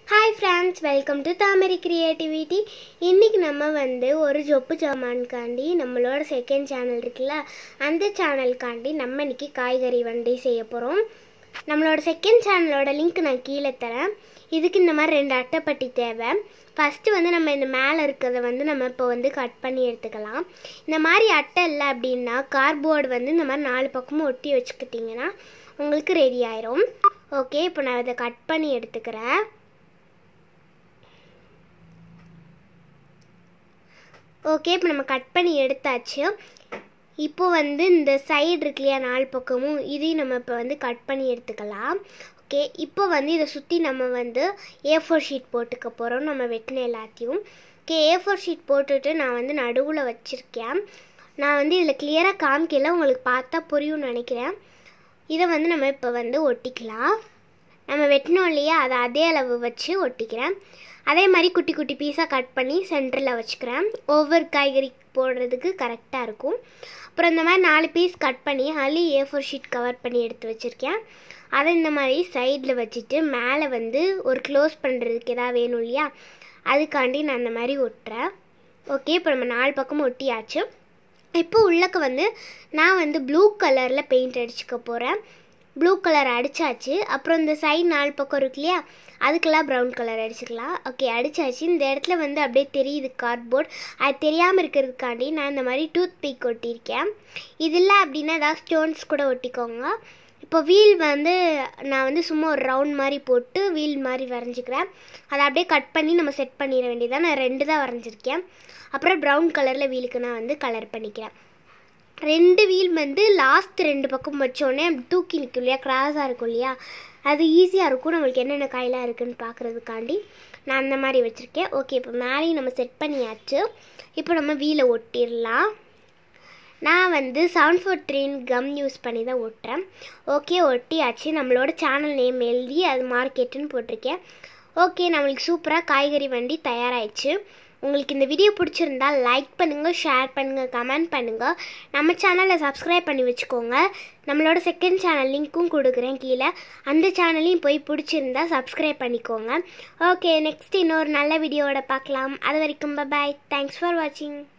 hi friends welcome to Thamarai creativity இன்றைக்கி நம்ம வந்து ஒரு ஜொப்பு ஜாமான்காண்டி நம்மளோட செகண்ட் சேனல் இருக்குல்ல அந்த சேனலுக்காண்டி நம்ம இன்னைக்கு காய்கறி வண்டி செய்ய போகிறோம் நம்மளோட செகண்ட் சேனலோட லிங்க் நான் கீழே தரேன் இதுக்கு இந்த மாதிரி ரெண்டு அட்டைப்பட்டி தேவை ஃபஸ்ட்டு வந்து நம்ம இந்த மேலே இருக்கிறத வந்து நம்ம இப்போ வந்து கட் பண்ணி எடுத்துக்கலாம் இந்த மாதிரி அட்டை இல்லை அப்படின்னா கார்ட்போர்டு வந்து இந்த மாதிரி நாலு பக்கமும் ஒட்டி வச்சுக்கிட்டிங்கன்னா உங்களுக்கு ரெடி ஆயிரும் ஓகே இப்போ நான் இதை கட் பண்ணி எடுத்துக்கிறேன் ஓகே இப்போ நம்ம கட் பண்ணி எடுத்தாச்சு இப்போ வந்து இந்த சைடு இருக்கு இல்லையா நாலு பக்கமும் இதையும் நம்ம இப்போ வந்து கட் பண்ணி எடுத்துக்கலாம் ஓகே இப்போ வந்து இதை சுற்றி நம்ம வந்து ஏ ஃபோர் ஷீட் போட்டுக்க போகிறோம் நம்ம வெட்டின எல்லாத்தையும் ஓகே ஏ ஃபோர் ஷீட் போட்டுட்டு நான் வந்து நடுவில் வச்சுருக்கேன் நான் வந்து இதில் கிளியராக காமிக்கல உங்களுக்கு பார்த்தா புரியும்னு நினைக்கிறேன் இதை வந்து நம்ம இப்போ வந்து ஒட்டிக்கலாம் நம்ம வெட்டினோம் இல்லையா அதை அதே அளவு வச்சு ஒட்டிக்கிறேன் அதே மாதிரி குட்டி குட்டி பீஸாக கட் பண்ணி சென்டரில் வச்சுக்கிறேன் ஒவ்வொரு காய்கறி போடுறதுக்கு கரெக்டாக இருக்கும் அப்புறம் இந்த மாதிரி நாலு பீஸ் கட் பண்ணி அள்ளி ஏ ஃபோர் ஷீட் கவர் பண்ணி எடுத்து வச்சுருக்கேன் அதை இந்த மாதிரி சைடில் வச்சுட்டு மேலே வந்து ஒரு க்ளோஸ் பண்ணுறதுக்கு எதாவது வேணும் இல்லையா அதுக்காண்டி நான் அந்த மாதிரி ஒட்டுறேன் ஓகே இப்போ நம்ம நாலு பக்கமும் ஒட்டியாச்சு இப்போ உள்ளக்க வந்து நான் வந்து ப்ளூ கலரில் பெயிண்ட் அடிச்சுக்க போகிறேன் ப்ளூ கலர் அடித்தாச்சு அப்புறம் இந்த சைடு நாலு பக்கம் இருக்கு இல்லையா அதுக்கெல்லாம் ப்ரௌன் கலர் அடிச்சுக்கலாம் ஓகே அடித்தாச்சு இந்த இடத்துல வந்து அப்படியே தெரியுது கார்ட்போர்ட் அது தெரியாமல் இருக்கிறதுக்காண்டி நான் இந்த மாதிரி டூத் பீக் ஒட்டியிருக்கேன் இது இல்லை அப்படின்னா ஏதாவது ஸ்டோன்ஸ் கூட ஒட்டிக்கோங்க இப்போ வீல் வந்து நான் வந்து சும்மா ஒரு ரவுண்ட் மாதிரி போட்டு வீல் மாதிரி வரைஞ்சிக்கிறேன் அதை அப்படியே கட் பண்ணி நம்ம செட் பண்ணிட வேண்டியதான் நான் ரெண்டு தான் வரைஞ்சிருக்கேன் அப்புறம் ப்ரௌன் கலரில் வீலுக்கு நான் வந்து கலர் பண்ணிக்கிறேன் ரெண்டு வீல் வந்து லாஸ்ட் ரெண்டு பக்கம் வச்சோடனே அப்படி தூக்கி நிற்கும் இல்லையா கிராஸாக இருக்கும் இல்லையா அது ஈஸியாக இருக்கும் நம்மளுக்கு என்னென்ன காயெலாம் இருக்குன்னு பார்க்குறதுக்காண்டி நான் அந்த மாதிரி வச்சுருக்கேன் ஓகே இப்போ மேலேயும் நம்ம செட் பண்ணியாச்சு இப்போ நம்ம வீலை ஒட்டிடலாம் நான் வந்து செவன் ஃபோர் த்ரீன் கம் யூஸ் பண்ணி தான் ஒட்டுறேன் ஓகே ஒட்டியாச்சு நம்மளோட சேனல் நேம் எழுதி அது மார்க்கெட்டுன்னு போட்டிருக்கேன் ஓகே நம்மளுக்கு சூப்பராக காய்கறி வண்டி தயாராகிடுச்சு உங்களுக்கு இந்த வீடியோ பிடிச்சிருந்தா லைக் பண்ணுங்கள் ஷேர் பண்ணுங்கள் கமெண்ட் பண்ணுங்கள் நம்ம சேனலை சப்ஸ்கிரைப் பண்ணி வச்சுக்கோங்க நம்மளோட செகண்ட் சேனல் லிங்க்கும் கொடுக்குறேன் கீழே அந்த சேனலையும் போய் பிடிச்சிருந்தா சப்ஸ்கிரைப் பண்ணிக்கோங்க ஓகே நெக்ஸ்ட் இன்னொரு நல்ல வீடியோவோட பார்க்கலாம் அது வரைக்கும் பாய் தேங்க்ஸ் ஃபார் வாட்சிங்